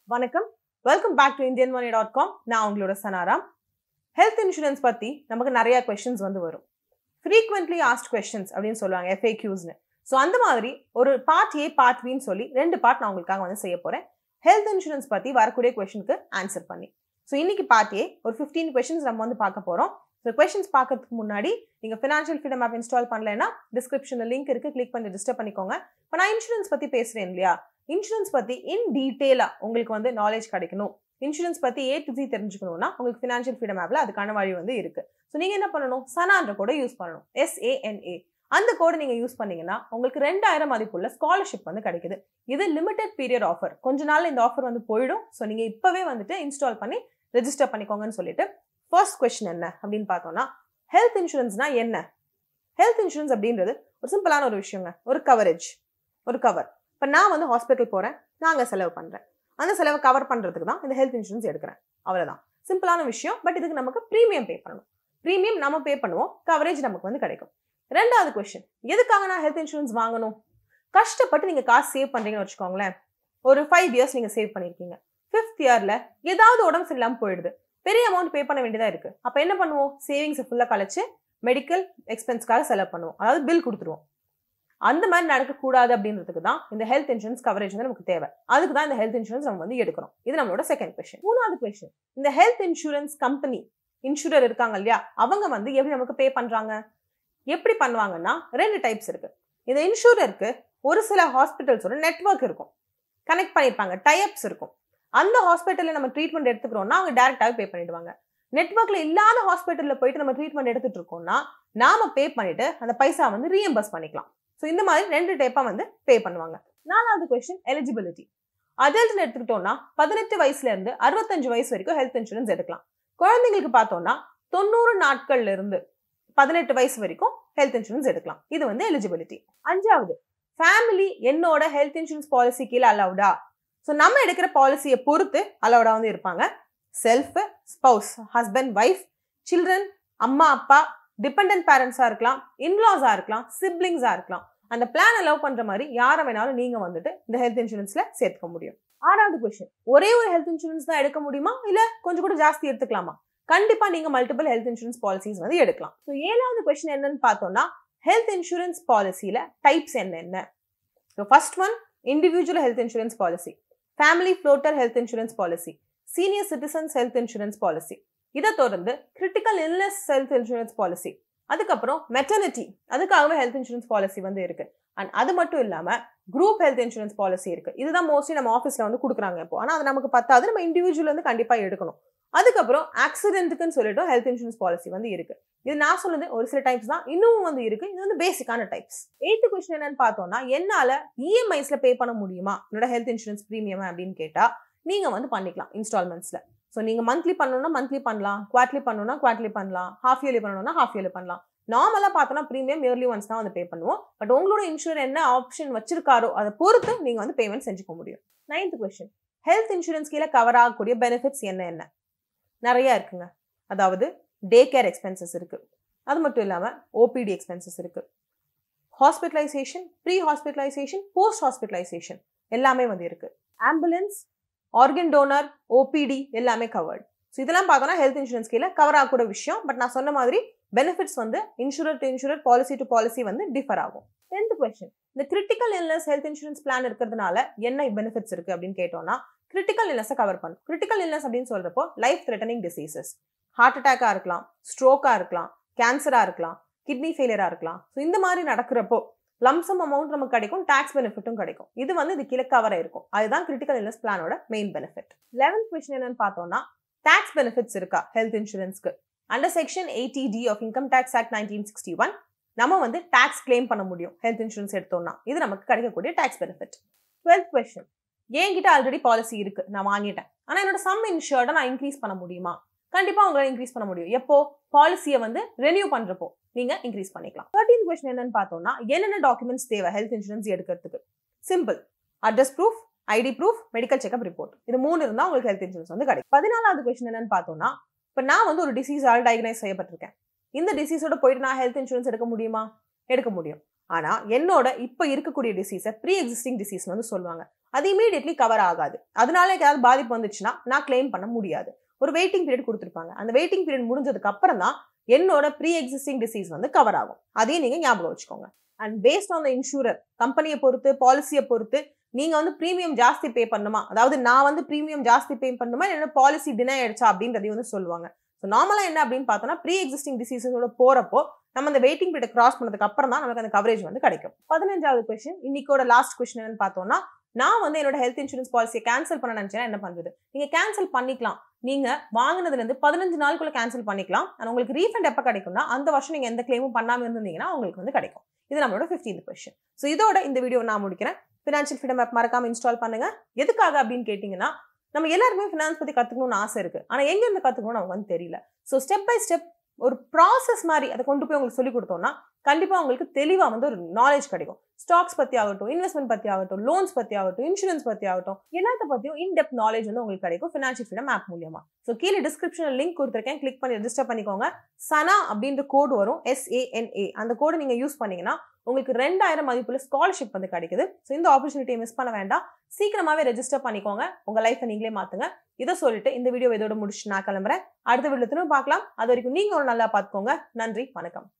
வணக்கம் welcome back to Indian money dot com நான் உங்களோட சனாராம் ஹெல்த் இன்சூரன்ஸ் பற்றி நமக்கு நிறைய கொஷின்ஸ் வந்து வரும் ஃப்ரீக்வெண்ட்லி ஆஸ்ட் கொஷின்ஸ் அப்படின்னு சொல்லுவாங்க எஃப்ஏக்யூஸ்னு ஸோ அந்த மாதிரி ஒரு பார்ட் ஏ பார்ட் பின்னு சொல்லி ரெண்டு பார்ட் நான் உங்களுக்காக வந்து செய்ய போகிறேன் ஹெல்த் இன்சூரன்ஸ் பற்றி வரக்கூடிய கொஷனுக்கு ஆன்சர் பண்ணி ஸோ இன்னைக்கு பார்ட் ஏ ஒரு ஃபிஃப்டீன் கொஷின்ஸ் நம்ம வந்து பார்க்க போகிறோம் ஸோ கொஷின்ஸ் பார்க்கறதுக்கு முன்னாடி நீங்கள் ஃபினான்ஷியல் ஃப்ரீடம் ஆப் இன்ஸ்டால் பண்ணலைன்னா டிஸ்கிரிப்ஷனில் லிங்க் இருக்குது கிளிக் பண்ணி ரிஜிஸ்டர் பண்ணிக்கோங்க இப்போ நான் இன்சூரன்ஸ் பற்றி பேசுகிறேன் இல்லையா இன்சூரன்ஸ் பற்றி இன் டீட்டெயிலாக உங்களுக்கு வந்து நாலேஜ் கிடைக்கணும் இன்சூரன்ஸ் பற்றி ஏ டு ஜி தெரிஞ்சுக்கணும்னா உங்களுக்கு ஃபினான்ஷியல் ஃப்ரீடம் ஆப்பில் அதுக்கான வழி வந்து இருக்குது ஸோ நீங்கள் என்ன பண்ணணும் சனான்ற கூட யூஸ் பண்ணணும் எஸ்ஏஎன்ஏ அந்த கோடு நீங்கள் யூஸ் பண்ணீங்கன்னா உங்களுக்கு ரெண்டாயிரம் மதிப்புள்ள ஸ்காலர்ஷிப் வந்து கிடைக்குது இது லிமிடெட் பீரியட் ஆஃபர் கொஞ்ச நாள் இந்த ஆஃபர் வந்து போயிடும் ஸோ நீங்கள் இப்போவே வந்துட்டு இன்ஸ்டால் பண்ணி ரெஜிஸ்டர் பண்ணிக்கோங்கன்னு சொல்லிட்டு ஃபர்ஸ்ட் கொஸ்டின் என்ன அப்படின்னு பார்த்தோம்னா ஹெல்த் இன்சூரன்ஸ்னா என்ன ஹெல்த் இன்சூரன்ஸ் அப்படின்றது ஒரு சிம்பிளான ஒரு விஷயங்க ஒரு கவரேஜ் ஒரு கவர் இப்போ நான் வந்து ஹாஸ்பிட்டல் போகிறேன் நான் அங்கே செலவு பண்ணுறேன் அந்த செலவை கவர் பண்ணுறதுக்கு தான் இந்த ஹெல்த் இன்சூரன்ஸ் எடுக்கிறேன் அவ்வளோதான் சிம்பிளான விஷயம் பட் இதுக்கு நமக்கு ப்ரீமியம் பே பண்ணணும் ப்ரீமியம் நம்ம பே பண்ணுவோம் கவரேஜ் நமக்கு வந்து கிடைக்கும் ரெண்டாவது கொஸ்டின் எதுக்காக நான் ஹெல்த் இன்சூரன்ஸ் வாங்கணும் கஷ்டப்பட்டு நீங்கள் காசு சேவ் பண்ணுறீங்கன்னு வச்சுக்கோங்களேன் ஒரு ஃபைவ் இயர்ஸ் நீங்கள் சேவ் பண்ணியிருக்கீங்க ஃபிஃப்த் இயரில் ஏதாவது உடம்பு சரியில்லாமல் போயிடுது பெரிய அமௌண்ட் பே பண்ண வேண்டியதாக இருக்குது அப்போ என்ன பண்ணுவோம் சேவிங்ஸை ஃபுல்லாக கழிச்சு மெடிக்கல் எக்ஸ்பென்ஸ்க்காக செலவு பண்ணுவோம் அதாவது பில் கொடுத்துருவோம் அந்த மாதிரி நடக்கக்கூடாது அப்படின்றதுக்கு தான் இந்த ஹெல்த் இன்சூரன்ஸ் கவரேஜ் வந்து நமக்கு தேவை அதுக்கு தான் இந்த ஹெல்த் இன்சூரன்ஸ் நம்ம வந்து எடுக்கிறோம் இது நம்மளோட செகண்ட் கொஸ்டின் மூணாவது கொஸ்டின் இந்த ஹெல்த் இன்சூரன்ஸ் கம்பெனி இன்சூரர் இருக்காங்க இல்லையா அவங்க வந்து எப்படி நமக்கு பே பண்றாங்க எப்படி பண்ணுவாங்கன்னா ரெண்டு டைப்ஸ் இருக்கு இந்த இன்சூரருக்கு ஒரு சில ஹாஸ்பிட்டல்ஸோட நெட்ஒர்க் இருக்கும் கனெக்ட் பண்ணியிருப்பாங்க டைப்ஸ் இருக்கும் அந்த ஹாஸ்பிட்டலில் நம்ம ட்ரீட்மெண்ட் எடுத்துக்கிறோம்னா அவங்க டேரெக்டாகவே பே பண்ணிடுவாங்க நெட்ஒர்க்ல இல்லாத ஹாஸ்பிட்டலில் போயிட்டு நம்ம ட்ரீட்மெண்ட் எடுத்துட்டு இருக்கோம்னா நாம பே பண்ணிட்டு அந்த பைசா வந்து ரீஎம்பர்ஸ் பண்ணிக்கலாம் ஸோ இந்த மாதிரி ரெண்டு டைப்பாக வந்து பே பண்ணுவாங்க நாலாவது கொஸ்டின் எலிஜிபிலிட்டி அடல்ட்னு எடுத்துக்கிட்டோம்னா பதினெட்டு வயசுல இருந்து அறுபத்தஞ்சு வயசு வரைக்கும் ஹெல்த் இன்சூரன்ஸ் எடுக்கலாம் குழந்தைங்களுக்கு பார்த்தோம்னா தொண்ணூறு நாட்கள்ல இருந்து பதினெட்டு வயசு வரைக்கும் ஹெல்த் இன்சூரன்ஸ் எடுக்கலாம் இது வந்து எலிஜிபிலிட்டி அஞ்சாவது ஃபேமிலி என்னோட ஹெல்த் இன்சூரன்ஸ் பாலிசி கீழே அலவுடா ஸோ நம்ம எடுக்கிற பாலிசியை பொறுத்து அலவுடா வந்து இருப்பாங்க self spouse husband wife children அம்மா அப்பா டிபெண்ட் பேரண்ட்ஸாக இருக்கலாம் இன்லாஸாக இருக்கலாம் சிப்ளிங்ஸாக இருக்கலாம் அந்த பிளான் அலோவ் பண்ணுற மாதிரி யாரை வேணாலும் நீங்கள் வந்துட்டு இந்த ஹெல்த் இன்சூரன்ஸில் சேர்த்துக்க முடியும் ஆறாவது கொஸ்டின் ஒரே ஒரு ஹெல்த் இன்சூரன்ஸ் தான் எடுக்க முடியுமா இல்லை கொஞ்சம் கூட ஜாஸ்தி எடுத்துக்கலாமா கண்டிப்பாக நீங்கள் மல்டிபிள் ஹெல்த் இன்சூரன்ஸ் பாலிசிஸ் வந்து எடுக்கலாம் ஸோ ஏழாவது கொஸ்டின் என்னன்னு பார்த்தோம்னா ஹெல்த் இன்சூரன்ஸ் பாலிசியில் டைப்ஸ் என்னென்ன so first one individual health insurance policy family floater health insurance policy senior citizens health insurance policy இதை தொடர்ந்து critical illness health insurance policy அதுக்கப்புறம் மெட்டர்னிட்டி அதுக்காகவே ஹெல்த் இன்சூரன்ஸ் பாலிசி வந்து இருக்கு அண்ட் அது மட்டும் இல்லாம குரூப் ஹெல்த் இன்சூரன்ஸ் பாலிசி இருக்கு இதுதான் மோஸ்ட்லி நம்ம ஆஃபீஸ்ல வந்து கொடுக்குறாங்க இப்போ ஆனால் அது நமக்கு பத்தாது நம்ம இண்டிவிஜுவல் வந்து கண்டிப்பா எடுக்கணும் அதுக்கப்புறம் ஆக்சிடென்ட்டுக்குன்னு சொல்லிட்டு ஹெல்த் இன்சூரன்ஸ் பாலிசி வந்து இருக்கு இது நான் சொன்னது ஒரு சில டைப்ஸ் தான் இன்னும் வந்து இருக்கு இது வந்து பேசிக்கான டைப்ஸ் எயித்து கொஸ்டின் என்னன்னு பார்த்தோம்னா என்னால இஎம்ஐஸ்ல பே பண்ண முடியுமா என்னோட ஹெல்த் இன்சூரன்ஸ் ப்ரீமியம் அப்படின்னு கேட்டா நீங்க வந்து பண்ணிக்கலாம் இன்ஸ்டால்மெண்ட்ஸ்ல ஸோ நீங்கள் மந்த்லி பண்ணணும்னா மந்த்லி பண்ணலாம் குவார்ட்லி பண்ணணும்னா குவார்ட்லி பண்ணலாம் ஹாஃப் இயர்லி பண்ணணும்னா ஹாஃப் இயர்லி பண்ணலாம் நார்மலாக பார்த்தோன்னா ப்ரீமியம் இயர்லி ஒன்ஸ் தான் வந்து பே பண்ணுவோம் பட் உங்களோட இன்சூரர் என்ன ஆப்ஷன் வச்சிருக்காரோ அதை பொறுத்து நீங்கள் வந்து பேமெண்ட் செஞ்சுக்க முடியும் நைன்த் கொஸ்டின் ஹெல்த் இன்சூரன்ஸ் கீழே கவர் ஆகக்கூடிய பெனிஃபிட்ஸ் என்ன என்ன நிறைய இருக்குங்க அதாவது டே கேர் எக்ஸ்பென்சஸ் இருக்கு அது மட்டும் இல்லாமல் ஓபிடி எக்ஸ்பென்சஸ் இருக்கு hospitalisation pre hospitalisation post hospitalisation எல்லாமே வந்து இருக்கு ஆம்புலன்ஸ் ஆர்கன் டோனர் ஓபிடி எல்லாமே கவர்டு ஸோ இதெல்லாம் பார்த்தோன்னா ஹெல்த் இன்சூரன்ஸ் கீழே கவர் ஆகக்கூடிய விஷயம் பட் நான் சொன்ன மாதிரி பெனிஃபிட்ஸ் வந்து insurer to insurer policy to policy வந்து டிஃபர் ஆகும் டென்த் கொஸ்டின் இந்த critical illness health insurance plan இருக்கிறதுனால என்ன பெனிஃபிட்ஸ் இருக்கு அப்படின்னு கேட்டோம்னா கிரிட்டிக்கல் இல்னஸை கவர் பண்ணும் கிரிட்டிக்கல் இல்னஸ் அப்படின்னு சொல்றப்போ லைஃப் த்ரெட்டனிங் டிசீசஸ் ஹார்ட் அட்டாக்காக இருக்கலாம் ஸ்ட்ரோக்காக இருக்கலாம் கேன்சராக இருக்கலாம் கிட்னி ஃபெயிலியராக இருக்கலாம் ஸோ இந்த மாதிரி நடக்கிறப்போ லம்சம் அமௌண்ட் நமக்கு கிடைக்கும் டாக்ஸ் பெனிஃபிட்டும் கிடைக்கும் இது வந்து இது கீழே கவர் இருக்கும் அதுதான் கிரிட்டிக்கல் இல்னஸ் பிளானோட மெயின் பெனிஃபிட் லெவன்த் கொஸ்டின் என்னன்னு பார்த்தோம்னா டாக்ஸ் பெனிஃபிட்ஸ் இருக்கா ஹெல்த் இன்சூரன்ஸ்க்கு under section eighty D of income tax act nineteen sixty one நம்ம வந்து டாக்ஸ் கிளைம் பண்ண முடியும் ஹெல்த் இன்சூரன்ஸ் எடுத்தோம்னா இது நமக்கு கிடைக்கக்கூடிய டாக்ஸ் பெனிஃபிட் டுவெல்த் கொஸ்டின் என்கிட்ட ஆல்ரெடி பாலிசி இருக்கு நான் வாங்கிட்டேன் ஆனால் என்னோட சம் இன்ஷூர்டை நான் இன்க்ரீஸ் பண்ண முடியுமா கண்டிப்பாக உங்களால் இன்க்ரீஸ் பண்ண முடியும் எப்போ பாலிசியை வந்து ரெனியூ பண்ணுறப்போ நீங்கள் இன்க்ரீஸ் பண்ணிக்கலாம் தேர்ட்டீன் கொஸ்டின் என்னன்னு பார்த்தோம்னா என்னென்ன டாக்குமெண்ட்ஸ் தேவை ஹெல்த் இன்சூரன்ஸ் எடுக்கிறதுக்கு simple address proof ID proof medical checkup report இது மூணு இருந்தால் உங்களுக்கு ஹெல்த் இன்சூரன்ஸ் வந்து கிடைக்கும் பதினாலாவது கொஸ்டின் என்னன்னு பார்த்தோம்னா இப்போ நான் வந்து ஒரு டிசீஸால் டயக்னைஸ் செய்யப்பட்டிருக்கேன் இந்த டிசீஸோட போயிட்டு நான் ஹெல்த் இன்சூரன்ஸ் எடுக்க முடியுமா எடுக்க முடியும் ஆனால் என்னோட இப்போ இருக்கக்கூடிய டிசீஸை ப்ரீ எக்ஸிஸ்டிங் டிசீஸ் வந்து சொல்லுவாங்க அது இமீடியட்லி கவர் ஆகாது அதனால ஏதாவது பாதிப்பு வந்துச்சுன்னா நான் கிளைம் பண்ண முடியாது ஒரு வெயிட்டிங் பீரியட் கொடுத்துருப்பாங்க அந்த வெயிட்டிங் பீரியட் முடிஞ்சதுக்கு அப்புறம் தான் என்னோட ப்ரீ எக்ஸிஸ்டிங் டிசீஸ் வந்து கவர் ஆகும் அதையும் நீங்க ஞாபகம் வச்சுக்கோங்க and based on the insurer கம்பெனியை பொறுத்து பாலிசியை பொறுத்து நீங்க வந்து ப்ரீமியம் ஜாஸ்தி பே பண்ணுமா அதாவது நான் வந்து ப்ரீமியம் ஜாஸ்தி பே பண்ணுமா என்ன பாலிசி டினை ஆயிடுச்சா அப்படின்றதையும் வந்து சொல்லுவாங்க ஸோ நார்மலாக என்ன அப்படின்னு பார்த்தோம்னா ப்ரீ எக்ஸிஸ்டிங் டிசீஸோட போறப்போ நம்ம அந்த வெயிட்டிங் பீரியட் கிராஸ் பண்ணதுக்கு அப்புறம் தான் நமக்கு அந்த கவரேஜ் வந்து கிடைக்கும் பதினஞ்சாவது கொஸ்டின் இன்னைக்கோட லாஸ்ட் கொஸ்டின் என்னன்னு பார்த்தோம்னா நான் வந்து என்னோட ஹெல்த் இன்சூரன்ஸ் பாலிசியை கேன்சல் பண்ண நினைச்சேன்னா என்ன பண்றது நீங்க கேன்சல் பண்ணிக்கலாம் நீங்க வாங்கினதுல இருந்து பதினஞ்சு நாளுக்குள்ள கேன்சல் பண்ணிக்கலாம் and உங்களுக்கு ரீஃபண்ட் எப்போ கிடைக்கும்னா அந்த வருஷம் நீங்க எந்த கிளைமும் பண்ணாம இருந்தீங்கன்னா உங்களுக்கு வந்து கிடைக்கும் இது நம்மளோட ஃபிஃப்டீன்த் கொஸ்டின் ஸோ இதோட இந்த வீடியோ நான் முடிக்கிறேன் ஃபினான்ஷியல் ஃப்ரீடம் ஆப் மறக்காம இன்ஸ்டால் பண்ணுங்க எதுக்காக அப்படின்னு கேட்டிங்கன்னா நம்ம எல்லாருமே ஃபினான்ஸ் பத்தி கத்துக்கணும்னு ஆசை இருக்கு ஆனா எங்க இருந்து கத்துக்கணும்னு நமக்கு வந்து தெரியல ஸோ ஸ்டெப் பை ஸ்டெப் ஒரு ப்ராசஸ் மாதிரி அதை கொண்டு போய் உங்களுக்கு சொல்லி கொடுத்தோம்னா கண்டிப்பா உங்களுக்கு தெளிவா வந்து ஒரு நாலேஜ் கிடைக்கும் ஸ்டாக்ஸ் பத்தி ஆகட்டும் இன்வெஸ்ட்மெண்ட் பத்தி ஆகட்டும் லோன்ஸ் பத்தி ஆகட்டும் இன்சூரன்ஸ் பத்தி ஆகட்டும் எல்லாத்த பத்தியும் இன் டெப்த் நாலேஜ் வந்து உங்களுக்கு கிடைக்கும் ஃபினான்ஷியல் ஃப்ரீடம் ஆப் மூலியமா ஸோ கீழே டிஸ்கிரிப்ஷனில் லிங்க் கொடுத்துருக்கேன் கிளிக் பண்ணி ரெஜிஸ்டர் பண்ணிக்கோங்க சனா அப்படின்ற கோடு வரும் எஸ்ஏஎன்ஏ அந்த கோடு நீங்க யூஸ் பண்ணீங்கன்னா உங்களுக்கு ரெண்டாயிரம் மதிப்புல ஸ்காலர்ஷிப் வந்து கிடைக்குது ஸோ இந்த ஆப்பர்ச்சுனிட்டியை மிஸ் பண்ண வேண்டாம் சீக்கிரமாவே ரெஜிஸ்டர் பண்ணிக்கோங்க உங்க லைஃப்பை நீங்களே மாத்துங்க இதை சொல்லிட்டு இந்த வீடியோ இதோட முடிச்சு நான் கிளம்புறேன் அடுத்த வீடியோ திரும்ப பார்க்கலாம் அது வரைக்கும் நீங்க ஒரு நல்லா பார்த்துக்கோங்க நன்றி வணக்கம்